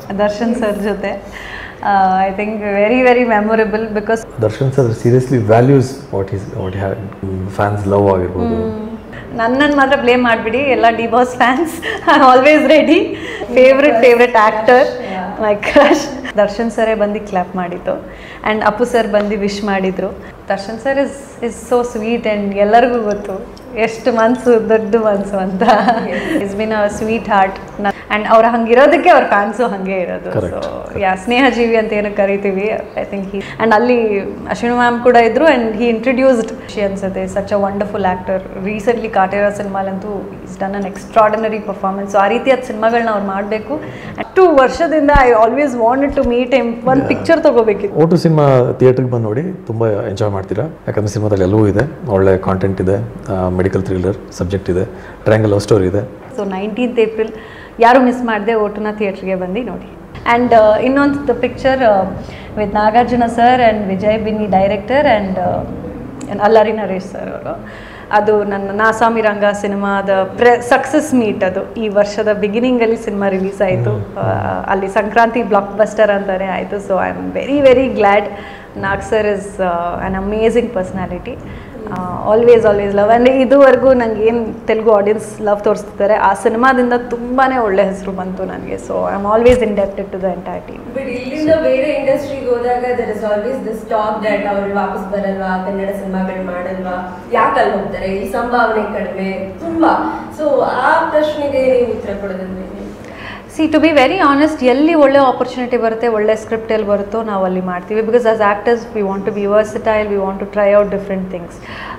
Darshan sir ಜೊತೆ I think very very memorable because Darshan sir seriously values what is what ha fans love ಆಗಿರ್ಬೋದು ನನ್ನನ್ನು ಮಾತ್ರ blame ಮಾಡಿಬಿಡಿ ಎಲ್ಲ D boss fans always ready favourite favourite actor my crush Darshan ಸರೇ ಬಂದು clap ಮಾಡಿದ್ದು and Appu sir ಬಂದು ವಿಶ್ ಮಾಡಿದರು Darshan sir is is so sweet and ಎಲ್ಲರಿಗೂ ಗೊತ್ತು ಎಷ್ಟು ಮನಸ್ಸು ದೊಡ್ಡ ಮನಸ್ಸು ಅಂತ is been a sweetheart and ಅವ್ರು ಹಂಗಿರೋದಕ್ಕೆ ಅವ್ರ ಫ್ಯಾನ್ಸು ಹಾಗೆ ಇರೋದು Correct. ಸೊ ಯಾ ಸ್ನೇಹಜೀವಿ ಅಂತ ಏನು ಕರಿತೀವಿ ಐ ಥಿಂಕ್ ಹಿ ಆ್ಯಂಡ್ ಅಲ್ಲಿ ಅಶ್ವಿನಿ ಮ್ಯಾಮ್ ಕೂಡ ಇದ್ರು ಆ್ಯಂಡ್ ಹಿ ಇಂಟ್ರಡ್ಯೂಸ್ಡ್ ಖುಷಿ ಅನ್ಸುತ್ತೆ such a wonderful actor recently Kaatera ಸಿನಿಮಾಲಂತೂ is done an extraordinary performance ಆ ರೀತಿಯಾದ ಸಿನಿಮಾಗಳನ್ನ ಅವ್ರು ಮಾಡಬೇಕು ಟು ವರ್ಷದಿಂದ I always wanted to meet him ಒಂದು ಪಿಕ್ಚರ್ ತಗೋಬೇಕಿತ್ತು ಓಟು ಸಿನಿಮಾ ಥಿಯೇಟ್ರಿಗೆ ಬಂದು ನೋಡಿ ತುಂಬ ಎಂಜಾಯ್ ಮಾಡ್ತೀರಾ ಯಾಕಂದರೆ ಸಿನಿಮಾದಲ್ಲಿ ಎಲ್ಲವೂ ಇದೆ ಒಳ್ಳೆ ಕಾಂಟೆಂಟ್ ಇದೆ ಮೆಡಿಕಲ್ ಥ್ರಿಲ್ಲರ್ ಸಬ್ಜೆಕ್ಟ್ ಇದೆ ಟ್ರ್ಯಾಂಗಲ್ ಲವ್ ಸ್ಟೋರಿ ಇದೆ ಸೊ ನೈನ್ಟೀನ್ತ್ ಏಪ್ರಿಲ್ ಯಾರು ಮಿಸ್ ಮಾಡದೆ ಓಟುನ ಥಿಯೇಟ್ರಿಗೆ ಬಂದು ನೋಡಿ ಆ್ಯಂಡ್ ಇನ್ನೊಂದು picture with Nagarjuna sir and Vijay Binni director and Allari Naresh sir ಅವರು ಅದು ನನ್ನ ನಾಸಾಮಿ ರಂಗ ಸಿನಿಮಾದ ಪ್ರೆ ಸಕ್ಸಸ್ ಮೀಟ್ ಅದು ಈ ವರ್ಷದ ಬಿಗಿನಿಂಗಲ್ಲಿ ಸಿನಿಮಾ ರಿಲೀಸ್ ಆಯಿತು ಅಲ್ಲಿ ಸಂಕ್ರಾಂತಿ ಬ್ಲಾಕ್ ಬಸ್ಟರ್ ಅಂತಾನೆ ಆಯಿತು so I am very very glad Nag sir is an amazing personality always always love and ಇದುವರೆಗೂ ನಂಗೆ ಏನು ತೆಲುಗು ಆಡಿಯನ್ಸ್ ಲವ್ ತೋರಿಸ್ತಿದ್ದಾರೆ ಆ ಸಿನಿಮಾದಿಂದ ತುಂಬಾ ಒಳ್ಳೆ ಹೆಸರು ಬಂತು ನನಗೆ so I am always indebted to the entire team but ಇಲ್ಲಿಂದ ಬೇರೆ ಇಂಡಸ್ಟ್ರಿಗೆ ಹೋದಾಗ there is always this talk that ಅವ್ರು ವಾಪಸ್ ಬರಲ್ವಾ ಕನ್ನಡ ಸಿನಿಮಾಗಳು ಮಾಡಲ್ವಾ ಯಾಕೆ ಅಲ್ಲಿ ಹೋಗ್ತಾರೆ ಈ ಸಂಭಾವನೆ ಕಡಿಮೆ ತುಂಬಾ ಸೊ ಆ ಪ್ರಶ್ನೆಗೆ ನೀವು ಉತ್ತರ ಕೊಡೋದಂದ್ರೆ ಸಿ ಟು ಬಿ ವೆರಿ ಆನೆಸ್ಟ್ ಎಲ್ಲಿ ಒಳ್ಳೆ ಆಪರ್ಚುನಿಟಿ ಬರುತ್ತೆ ಒಳ್ಳೆ ಸ್ಕ್ರಿಪ್ಟ್ ಎಲ್ಲಿ ಬರುತ್ತೋ ನಾವು ಅಲ್ಲಿ ಮಾಡ್ತೀವಿ because as actors we want to be versatile we want to try out different things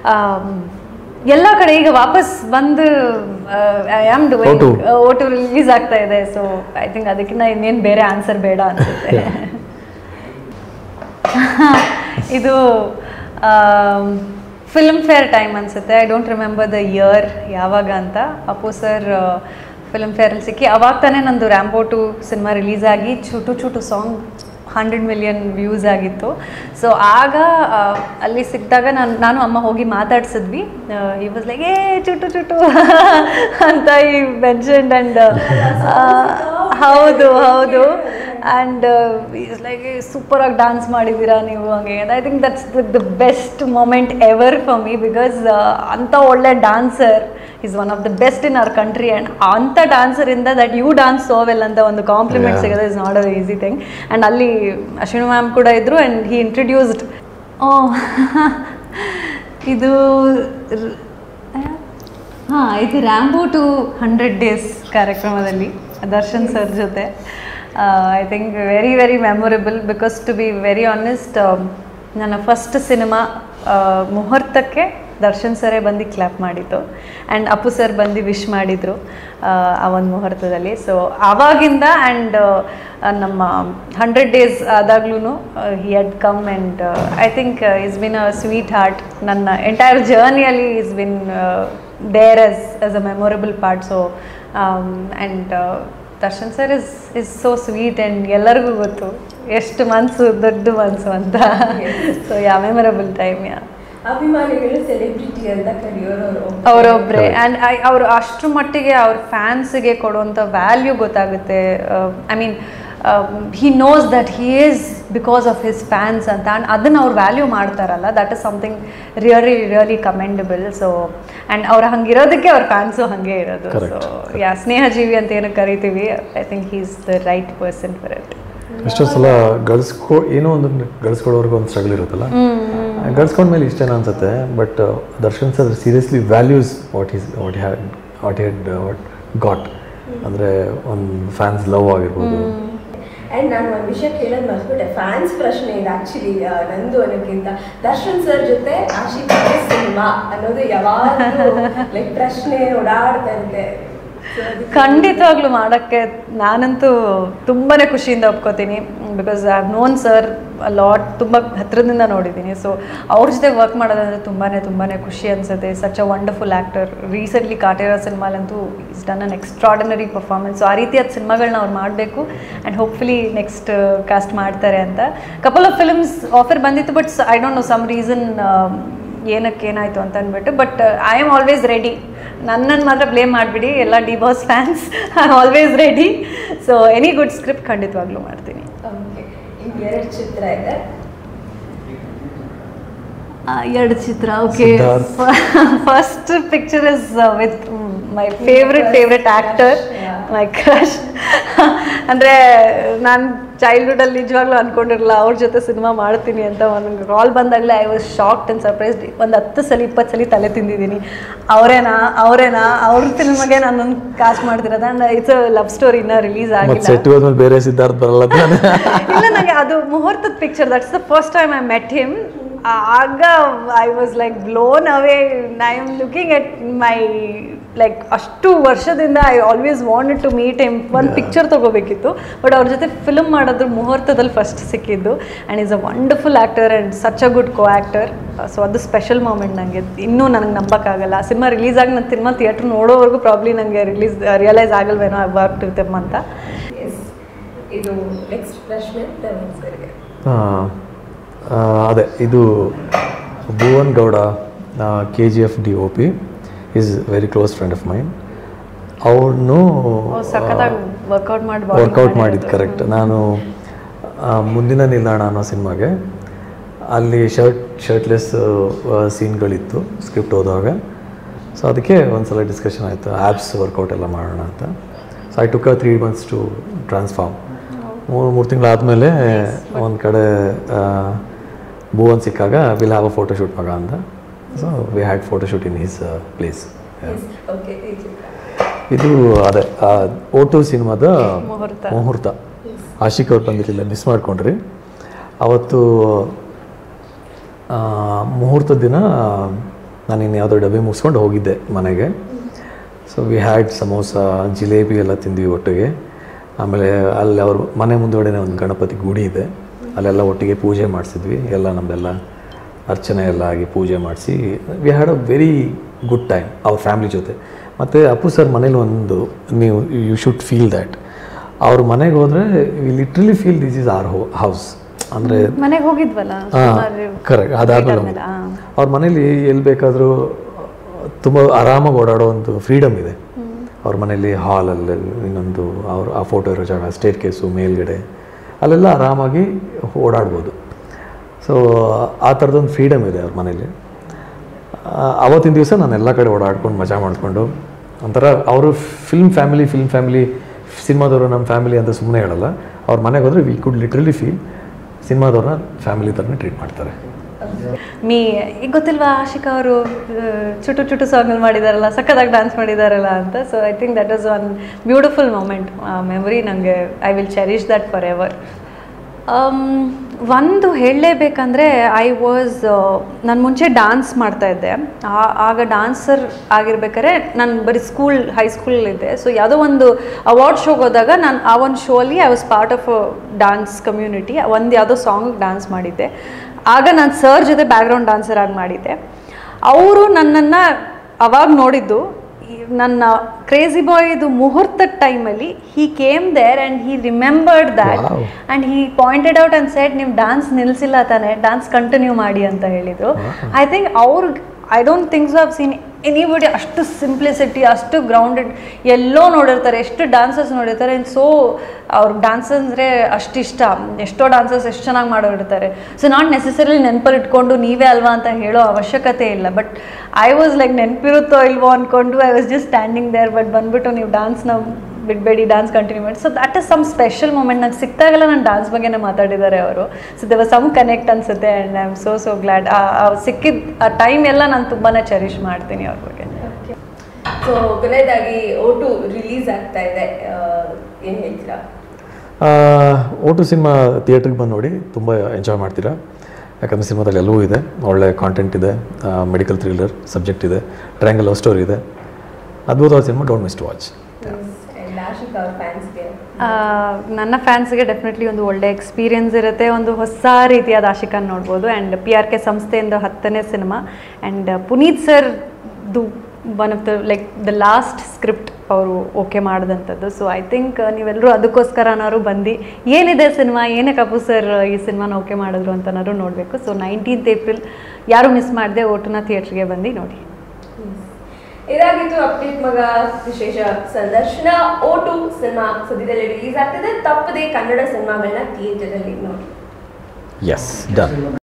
ಎಲ್ಲ ಕಡೆ ಈಗ ವಾಪಸ್ ಬಂದು I am doing O2. O two release ಆಗ್ತಾ ಇದೆ ಸೊ ಐ ಥಿಂಕ್ ಅದಕ್ಕಿಂತ ಇನ್ನೇನು ಬೇರೆ ಆನ್ಸರ್ ಬೇಡ ಅನಿಸುತ್ತೆ ಇದು ಫಿಲ್ಮ್ ಫೇರ್ ಟೈಮ್ ಅನಿಸುತ್ತೆ I don't remember the year ಯಾವಾಗ ಅಂತ ಅಪ್ಪು ಸರ್ ಫಿಲ್ಮ್ ಫೇರಲ್ಲಿ ಸಿಕ್ಕಿ ಅವಾಗ ತಾನೇ ನಂದು ರ್ಯಾಂಬೋ ಟು ಸಿನಿಮಾ ರಿಲೀಸ್ ಆಗಿ Chutu Chutu song hundred million views ಆಗಿತ್ತು ಸೊ ಆಗ ಆ, ಅಲ್ಲಿ ಸಿಕ್ಕಿದಾಗ ನಾನು ನಾನು ಅಮ್ಮ ಹೋಗಿ ಮಾತಾಡ್ಸಿದ್ವಿ ಈ ವಾಸ್ ಲೈಕ್ ಏ ಚುಟು ಚುಟು ಅಂತ ಈ ಮೆನ್ಷನ್ಡ್ ಆ್ಯಂಡ್ ಹೌದು ಹೌದು ಆ್ಯಂಡ್ ಇಸ್ ಲೈಕ್ ಸೂಪರಾಗಿ ಡಾನ್ಸ್ ಮಾಡಿದ್ದೀರಾ ನೀವು ಹಂಗೆ I think that's the best moment ever for me because ಅಂಥ ಒಳ್ಳೆ dancer is one of the best in our country and ಅಂಥ ಡಾನ್ಸರಿಂದ that you dance so well ಅಂತ ಒಂದು ಕಾಂಪ್ಲಿಮೆಂಟ್ Yeah. ಸಿಗೋದು is not a easy thing and ಅಲ್ಲಿ Ashwini ma'am ಕೂಡ ಇದ್ದರು ಆ್ಯಂಡ್ ಹಿ ಇಂಟ್ರಡ್ಯೂಸ್ಡ್ ಓ ಇದು ಹಾಂ ಇದು ರ್ಯಾಂಬೋ ಟು ಹಂಡ್ರೆಡ್ ಡೇಸ್ ಕಾರ್ಯಕ್ರಮದಲ್ಲಿ ದರ್ಶನ್ ಸರ್ ಜೊತೆ I think very very memorable because to be very honest ನನ್ನ ಫಸ್ಟ್ ಸಿನಿಮಾ ಮುಹೂರ್ತಕ್ಕೆ ದರ್ಶನ್ ಸರೇ ಬಂದು ಕ್ಲಾಪ್ ಮಾಡಿದ್ದು ಆ್ಯಂಡ್ ಅಪ್ಪು ಸರ್ ಬಂದು ವಿಶ್ ಮಾಡಿದರು ಆ ಒಂದು ಮುಹೂರ್ತದಲ್ಲಿ ಸೊ ಆವಾಗಿಂದ ಆ್ಯಂಡ್ ನಮ್ಮ ಹಂಡ್ರೆಡ್ ಡೇಸ್ ಆದಾಗ್ಲೂ he had come and I think is been a sweetheart ನನ್ನ ಎಂಟೈರ್ ಜರ್ನಿಯಲ್ಲಿ is been there as as a memorable part so and Darshan sir is is so sweet and ಎಲ್ಲರಿಗೂ ಗೊತ್ತು ಎಷ್ಟು ಮನಸ್ಸು ದೊಡ್ಡ ಮನಸ್ಸು ಅಂತ so yeah memorable time yeah ಅಭಿಮಾನಿಗಳು ಸೆಲೆಬ್ರಿಟಿ ಅಂತ ಕರೆಯೋರು ಅವರು ಅವರೊಬ್ಬರೇ Correct. ಆ್ಯಂಡ್ ಅವರು ಅಷ್ಟ್ರ ಮಟ್ಟಿಗೆ ಅವ್ರ ಫ್ಯಾನ್ಸಿಗೆ ಕೊಡುವಂಥ ವ್ಯಾಲ್ಯೂ ಗೊತ್ತಾಗುತ್ತೆ I mean he knows that he is because of his fans ಅಂತ ಆ್ಯಂಡ್ ಅದನ್ನು ಅವ್ರು ವ್ಯಾಲ್ಯೂ ಮಾಡ್ತಾರಲ್ಲ that is something really really commendable so and ಅವ್ರು ಹಂಗಿರೋದಕ್ಕೆ ಅವ್ರ ಫ್ಯಾನ್ಸು ಹಾಗೆ ಇರೋದು Correct. ಸೊ ಯಾ ಸ್ನೇಹಜೀವಿ ಅಂತ ಏನು ಕರಿತೀವಿ I think he is the right person for it ಎಷ್ಟೋ ಸಲ ಗಳಿಸ್ಕೊ ಏನೋ ಒಂದು ಗಳಿಸ್ಕೊಳ್ಳೋರ್ಗೆ ಒಂದು ಸ್ಟ್ರಗಲ್ ಇರುತ್ತಲ್ಲ ಗಳಿಸ್ಕೊಂಡ್ಮೇಲೆ ಇಷ್ಟೇನ ಅನ್ಸುತ್ತೆ but Darshan sir seriously values what is what had what had what got ಅಂದರೆ ಒಂದು ಫ್ಯಾನ್ಸ್ ಲವ್ ಆಗಿರ್ಬೋದು ಅಂಡ್ ನಾನು ಒಂದು ವಿಷಯ ಕೇಳೋದು ಮರ್ಸ್ಬಿಟ್ಟೆ ಫ್ಯಾನ್ಸ್ ಪ್ರಶ್ನೆ ಇದೆ ಆಕ್ಚುಲಿ ನಂದು ಅನ್ನೋಕ್ಕಿಂತ ದರ್ಶನ್ ಸರ್ ಜೊತೆ ಆಶಿಕ್ ಸಿನಿಮಾ ಅನ್ನೋದು ಯಾವಾಗಲೂ ಲೈಕ್ ಪ್ರಶ್ನೆ ಓಡಾಡ್ತಾ ಇರುತ್ತೆ So ಅದಕ್ಕೆ- ಖಂಡಿತವಾಗ್ಲೂ ಮಾಡೋಕ್ಕೆ ನಾನಂತೂ ತುಂಬಾ ಖುಷಿಯಿಂದ ಒಪ್ಕೋತೀನಿ because I have known sir lot ತುಂಬ ಹತ್ರದಿಂದ ನೋಡಿದ್ದೀನಿ ಸೊ ಅವ್ರ ಜೊತೆ ವರ್ಕ್ ಮಾಡೋದಂದ್ರೆ ತುಂಬಾ ತುಂಬಾ ಖುಷಿ ಅನಿಸುತ್ತೆ such a wonderful actor recently Kaatera ಸಿನಿಮಾಲಂತೂ is done an extraordinary performance ಆ ರೀತಿಯಾದ ಸಿನಿಮಾಗಳನ್ನ ಅವ್ರು ಮಾಡಬೇಕು ಆ್ಯಂಡ್ ಹೋಪ್ಫುಲಿ ನೆಕ್ಸ್ಟ್ ಕಾಸ್ಟ್ ಮಾಡ್ತಾರೆ ಅಂತ ಕಪಲ್ ಆಫ್ ಫಿಲ್ಮ್ಸ್ ಆಫರ್ ಬಂದಿತ್ತು but I don't know some reason ಏನಕ್ಕೆ ಏನಾಯಿತು ಅಂತ ಅಂದ್ಬಿಟ್ಟು but I am always ready ನನ್ನನ್ನು ಮಾತ್ರ ಬ್ಲೇಮ್ ಮಾಡಿಬಿಡಿ ಎಲ್ಲ D boss fans always ready so any good script ಖಂಡಿತವಾಗ್ಲೂ ಮಾಡ್ತೀನಿ ಓಕೆ ಈಗ ಎರಡು ಚಿತ್ರ ಇದೆ ಎರಡು ಚಿತ್ರ okay Siddharth. First picture is with my favourite favourite actor my crush ಅಂದರೆ ನಾನು ಚೈಲ್ಡ್ಹುಡಲ್ಲಿ ನಿಜವಾಗ್ಲೂ ಅಂದ್ಕೊಂಡಿರಲ್ಲ ಅವ್ರ ಜೊತೆ ಸಿನಿಮಾ ಮಾಡ್ತೀನಿ ಅಂತ ಒಂದು ಕಾಲ್ ಬಂದಾಗಲೇ I was shocked and surprised ಒಂದು ಹತ್ತು ಸಲ ಇಪ್ಪತ್ತು ಸಲ ತಲೆ ತಿಂದಿದ್ದೀನಿ ಅವರೇನಾ ಅವರೇನಾ ಅವ್ರ ಫಿಲ್ಮ್ಗೆ ನಾನೊಂದು ಕಾಸ್ಟ್ ಮಾಡ್ತಿರೋದು and it's a love story ಇನ್ನೂ ರಿಲೀಸ್ ಮತ್ತೆ ಆಗಿಲ್ಲ ಸೆಟ್ ಹೋದ್ಮೇಲೆ ಬೇರೆ ಸಿದ್ಧಾರ್ಥ್ ಬರಲ್ಲ ತಾನೆ ಇಲ್ಲ ನನಗೆ ಅದು ಮುಹೂರ್ತದ picture that's the first time I met him ಆಗ I was like blown away I am looking at my like ಅಷ್ಟು ವರ್ಷದಿಂದ I always wanted to meet him ಒಂದು ಪಿಕ್ಚರ್ ತೊಗೋಬೇಕಿತ್ತು ಬಟ್ ಅವ್ರ ಜೊತೆ ಫಿಲ್ಮ್ ಮಾಡೋದ್ರ ಮುಹೂರ್ತದಲ್ಲಿ ಫಸ್ಟ್ ಸಿಕ್ಕಿದ್ದು and is a wonderful actor and such a good co actor so ಅದು ಸ್ಪೆಷಲ್ ಮೂಮೆಂಟ್ ನನಗೆ ಇನ್ನೂ ನನಗೆ ನಂಬೋಕ್ಕಾಗಲ್ಲ ಸಿನಿಮಾ ರಿಲೀಸ್ ಆಗಿ ನಾನು ಸಿನಿಮಾ ಥಿಯೇಟ್ರ್ ನೋಡೋವರೆಗೂ ಪ್ರಾಬ್ಲಿ ನನಗೆ ರಿಲೀಸ್ ರಿಯಲೈಸ್ ಆಗಲ್ವೇನೋ ಐ ವರ್ಕ್ ವಿತ್ ಎಮ್ ಅಂತ ಎಸ್ ಇದು ನೆಕ್ಸ್ಟ್ ಪ್ರಶ್ನೆ ಧವನ್ ಸರ್ಗೆ ಆ, ಆ, ಅದೇ ಇದು Bhuvan Gowda K G F D O P is very close friend of mine ಅವ್ರನ್ನು ಸಖತ್ತಾಗಿ ವರ್ಕೌಟ್ ಮಾಡಿ ವರ್ಕೌಟ್ ಮಾಡಿದ್ದು ಕರೆಕ್ಟ್ ನಾನು ಆ, ಮುಂದಿನ ನಿಲ್ದಾಣ ಅನ್ನೋ ಸಿನಿಮಾಗೆ ಅಲ್ಲಿ ಶರ್ಟ್ ಶರ್ಟ್ಲೆಸ್ ಸೀನ್ಗಳಿತ್ತು ಸ್ಕ್ರಿಪ್ಟ್ ಓದುವಾಗ ಸೊ ಅದಕ್ಕೆ ಒಂದ್ಸಲ ಡಿಸ್ಕಷನ್ ಆಯಿತು ಆ್ಯಪ್ಸ್ ವರ್ಕೌಟ್ ಎಲ್ಲ ಮಾಡೋಣ ಅಂತ so I took a three months to transform ಮೂರು ಮೂರು ತಿಂಗಳಾದಮೇಲೆ ಒಂದು ಕಡೆ ಆ, ಭುವನ್ ಸಿಕ್ಕಾಗ will have a photo shoot ಮಗ ಅಂತ so we had photo shoot in his place okay ಈ ಚಿತ್ರ ಇದು ಅದೇ ಓ ಟು ಸಿನಿಮಾದ ಮುಹೂರ್ತ. ಮುಹೂರ್ತ ಆಶಿಕ್ ಅವ್ರು ಬಂದಿರಲಿಲ್ಲ ಮಿಸ್ ಮಾಡ್ಕೊಂಡ್ರಿ ಅವತ್ತು ಆ, ಮುಹೂರ್ತದ ದಿನ ನಾನು ಇನ್ನು ಯಾವುದೋ ಡಬ್ಬಿ ಮುಗಿಸ್ಕೊಂಡು ಹೋಗಿದ್ದೆ ಮನೆಗೆ so we had samosa jalebi ಎಲ್ಲ ತಿಂದ್ವಿ ಒಟ್ಟಿಗೆ ಆಮೇಲೆ ಅಲ್ಲಿ ಅವ್ರ ಮನೆ ಮುಂದುಗಡೆನೇ ಒಂದು ಗಣಪತಿ ಗುಡಿ ಇದೆ ಅಲ್ಲೆಲ್ಲ ಒಟ್ಟಿಗೆ ಪೂಜೆ ಮಾಡಿಸಿದ್ವಿ ಎಲ್ಲ ನಮ್ಮೆಲ್ಲ ಅರ್ಚನೆ ಎಲ್ಲ ಆಗಿ ಪೂಜೆ ಮಾಡಿಸಿ we had a very good time ಅವ್ರ ಫ್ಯಾಮ್ಲಿ ಜೊತೆ ಮತ್ತು ಅಪ್ಪು ಸರ್ ಮನೇಲಿ ಒಂದು ನೀವು ಯು ಶುಡ್ ಫೀಲ್ ದ್ಯಾಟ್ ಅವ್ರ ಮನೆಗೆ ಹೋದರೆ we literally feel this is our home house ಅಂದರೆ ಮನೆಗೆ ಹೋಗಿದ್ವಲ್ಲ ಕರೆಕ್ಟ್ ಅದಾದ್ಮೇಲೆ ಆ. ಅವ್ರ ಮನೇಲಿ ಎಲ್ಲಿ ಬೇಕಾದರೂ ತುಂಬ ಆರಾಮಾಗಿ ಓಡಾಡೋ ಒಂದು ಫ್ರೀಡಮ್ ಇದೆ ಅವ್ರ ಮನೇಲಿ ಹಾಲಲ್ಲಿ ಇನ್ನೊಂದು ಅವ್ರ ಆ ಫೋಟೋ ಇರೋ ಜಾಗ ಸ್ಟೇಟ್ ಕೇಸು ಮೇಲ್ಗಡೆ ಅಲ್ಲೆಲ್ಲ ಆರಾಮಾಗಿ ಓಡಾಡ್ಬೋದು ಸೊ ಆ ಥರದೊಂದು ಫ್ರೀಡಮ್ ಇದೆ ಅವ್ರ ಮನೇಲಿ ಆ, ಅವತ್ತಿನ ದಿವಸ ನಾನು ಎಲ್ಲ ಕಡೆ ಓಡಾಡ್ಕೊಂಡು ಮಜಾ ಮಾಡಿಕೊಂಡು ಒಂಥರ ಅವರು ಫಿಲ್ಮ್ ಫ್ಯಾಮಿಲಿ ಫಿಲ್ಮ್ ಫ್ಯಾಮಿಲಿ ಸಿನಿಮಾದವರು ನಮ್ಮ ಫ್ಯಾಮಿಲಿ ಅಂತ ಸುಮ್ಮನೆ ಹೇಳಲ್ಲ ಅವ್ರ ಮನೆಗೆ ಹೋದರೆ ವಿ ಕುಡ್ ಲಿಟ್ರಲಿ ಫೀಲ್ ಸಿನಿಮಾದವ್ರನ್ನ ಫ್ಯಾಮಿಲಿ ಥರನೇ ಟ್ರೀಟ್ ಮಾಡ್ತಾರೆ ಮೀ ಈಗ ಗೊತ್ತಿಲ್ವಾ ಆಶಿಕಾ ಅವರು ಚುಟು ಚುಟು ಸಾಂಗಲ್ಲಿ ಮಾಡಿದಾರಲ್ಲ ಸಖತ್ತಾಗಿ ಡ್ಯಾನ್ಸ್ ಮಾಡಿದಾರಲ್ಲ ಅಂತ so I think that is one beautiful moment memory ನನಗೆ I will cherish that forever ಒಂದು ಹೇಳಲೇಬೇಕಂದ್ರೆ ಐ ವಾಸ್ ನಾನು ಮುಂಚೆ ಡಾನ್ಸ್ ಮಾಡ್ತಾ ಇದ್ದೆ ಆ- ಆಗ ಡಾನ್ಸರ್ ಆಗಿರ್ಬೇಕಾದ್ರೆ ನಾನು ಬರೀ ಸ್ಕೂಲ್ ಹೈಸ್ಕೂಲಲ್ಲಿದ್ದೆ ಸೊ ಯಾವುದೋ ಒಂದು ಅವಾರ್ಡ್ ಶೋಗೆ ಹೋದಾಗ ನಾನು ಆ ಒಂದು ಶೋಲಿ I was part of dance community ಒಂದು ಯಾವುದೋ ಸಾಂಗ್ ಡಾನ್ಸ್ ಮಾಡಿದ್ದೆ ಆಗ ನಾನು ಸರ್ ಜೊತೆ ಬ್ಯಾಕ್ಗ್ರೌಂಡ್ ಡಾನ್ಸರ್ ಆಗಿ ಮಾಡಿದ್ದೆ ಅವರು ನನ್ನನ್ನು ಅವಾಗ ನೋಡಿದ್ದು ಈ- ನನ್ನ ಕ್ರೇಜಿ ಬಾಯ್ದು ಮುಹೂರ್ತದ ಟೈಮಲ್ಲಿ he came there and he remembered that Wow. And he pointed out and said ನೀವು ಡಾನ್ಸ್ ನಿಲ್ಲಿಸಿಲ್ಲ ತಾನೆ ಡಾನ್ಸ್ ಕಂಟಿನ್ಯೂ ಮಾಡಿ ಅಂತ ಹೇಳಿದರು ಐ ಥಿಂಕ್ ಅವ್ರು I don't think so have seen anybody ಅಷ್ಟು ಸಿಂಪ್ಲಿಸಿಟಿ ಅಷ್ಟು ಗ್ರೌಂಡೆಡ್ ಎಲ್ಲೋ ನೋಡಿರ್ತಾರೆ ಎಷ್ಟು ಡಾನ್ಸರ್ಸ್ ನೋಡಿರ್ತಾರೆ ಆ್ಯಂಡ್ ಸೊ ಅವ್ರ ಡಾನ್ಸ್ ಅಂದರೆ ಅಷ್ಟು ಇಷ್ಟ ಎಷ್ಟೋ ಡಾನ್ಸರ್ಸ್ ಎಷ್ಟು ಚೆನ್ನಾಗಿ ಮಾಡೋರಿರ್ತಾರೆ ಸೊ ನಾಟ್ ನೆಸೆಸರಿ ನೆನಪಲ್ಲಿ ಇಟ್ಕೊಂಡು ನೀವೇ ಅಲ್ವಾ ಅಂತ ಹೇಳೋ ಅವಶ್ಯಕತೆ ಇಲ್ಲ ಬಟ್ ಐ ವಾಸ್ ಲೈಕ್ ನೆನಪಿರುತ್ತೋ ಇಲ್ವೋ ಅಂದ್ಕೊಂಡು I was just standing there but ಬಂದ್ಬಿಟ್ಟು ನೀವು ಡಾನ್ಸ್ನ ಬಿಡಬೇಡಿ ಡ್ಯಾನ್ಸ್ ಕಂಟಿನ್ಯೂ ಮಾಡಿ so that is some special moment ನಂಗೆ ಸಿಕ್ತಾಗೆಲ್ಲ ನಾನು ಡಾನ್ಸ್ ಬಗ್ಗೆನೇ ಮಾತಾಡಿದ್ದಾರೆ ಅವರು ಸೊ ದೇವ ಸಮ್ ಕನೆಕ್ಟ್ ಅನ್ಸುತ್ತೆ and I am so so glad ಸಿಕ್ಕಿದ ಆ ಟೈಮ್ ಎಲ್ಲ ನಾನು ತುಂಬಾ ಚೆರಿಶ್ ಮಾಡ್ತೀನಿ ಅವ್ರ ಬಗ್ಗೆ ಸೊ ಕೊನೆಯದಾಗಿ ಓ ಟು ರಿಲೀಸ್ ಆಗ್ತಾ ಇದೆ ಏನು ಹೇಳ್ತೀರಾ ಓಟು ಸಿನಿಮಾ ಥಿಯೇಟ್ರಿಗೆ ಬಂದು ನೋಡಿ ತುಂಬ ಎಂಜಾಯ್ ಮಾಡ್ತೀರಾ ಯಾಕಂದರೆ ಸಿನಿಮಾದಲ್ಲಿ ಎಲ್ಲವೂ ಇದೆ ಒಳ್ಳೆ ಕಾಂಟೆಂಟ್ ಇದೆ ಮೆಡಿಕಲ್ ಥ್ರಿಲ್ಲರ್ ಸಬ್ಜೆಕ್ಟ್ ಇದೆ ಟ್ರ್ಯಾಂಗಲ್ ಲವ್ ಸ್ಟೋರಿ ಇದೆ ಅದ್ಭುತವಾದ cinema don't miss to watch and Ashik ಅವ್ರ ಫ್ಯಾನ್ಸ್ಗೆ ಆ, ನನ್ನ ಫ್ಯಾನ್ಸ್ಗೆ ಡೆಫಿನೆಟ್ಲಿ ಒಂದು ಒಳ್ಳೆ ಎಕ್ಸ್ಪೀರಿಯನ್ಸ್ ಇರುತ್ತೆ ಒಂದು ಹೊಸ ರೀತಿಯಾದ ಆಶಿಕನ್ ನೋಡ್ಬೋದು ಆ್ಯಂಡ್ ಪಿ ಆರ್ ಕೆ ಸಂಸ್ಥೆಯಿಂದ ಹತ್ತನೇ ಸಿನಿಮಾ ಆ್ಯಂಡ್ ಪುನೀತ್ ಸರ್ ದು one of the like the last script ಅವರು ಓಕೆ ಮಾಡಿದಂಥದ್ದು ಸೊ ಐ ಥಿಂಕ್ ನೀವೆಲ್ಲರೂ ಅದಕ್ಕೋಸ್ಕರನಾದ್ರು ಬಂದು ಏನಿದೆ ಸಿನಿಮಾ ಏನಕ್ಕೆ ಅಪ್ಪು ಸರ್ ಈ ಸಿನಿಮಾನ ಓಕೆ ಮಾಡಿದ್ರು ಅಂತನಾದ್ರು ನೋಡಬೇಕು ಸೊ ನೈನ್ಟೀನ್ತ್ ಏಪ್ರಿಲ್ ಯಾರು ಮಿಸ್ ಮಾಡದೆ ಓಟುನ ಥಿಯೇಟ್ರಿಗೆ ಬಂದು ನೋಡಿ ಇದಾಗಿತ್ತು ಅಪ್ಡೇಟ್ ಮಗ ವಿಶೇಷ ಸಂದರ್ಶನ ಓ ಟು ಸಿನಿಮಾ ಸದ್ಯದಲ್ಲಿ ರಿಲೀಸ್ ಆಗ್ತಿದೆ ತಪ್ಪದೆ ಕನ್ನಡ ಸಿನಿಮಾಗಳನ್ನ ಥಿಯೇಟರ್ ಅಲ್ಲಿ ನೋಡಿ ಎಸ್ ಡನ್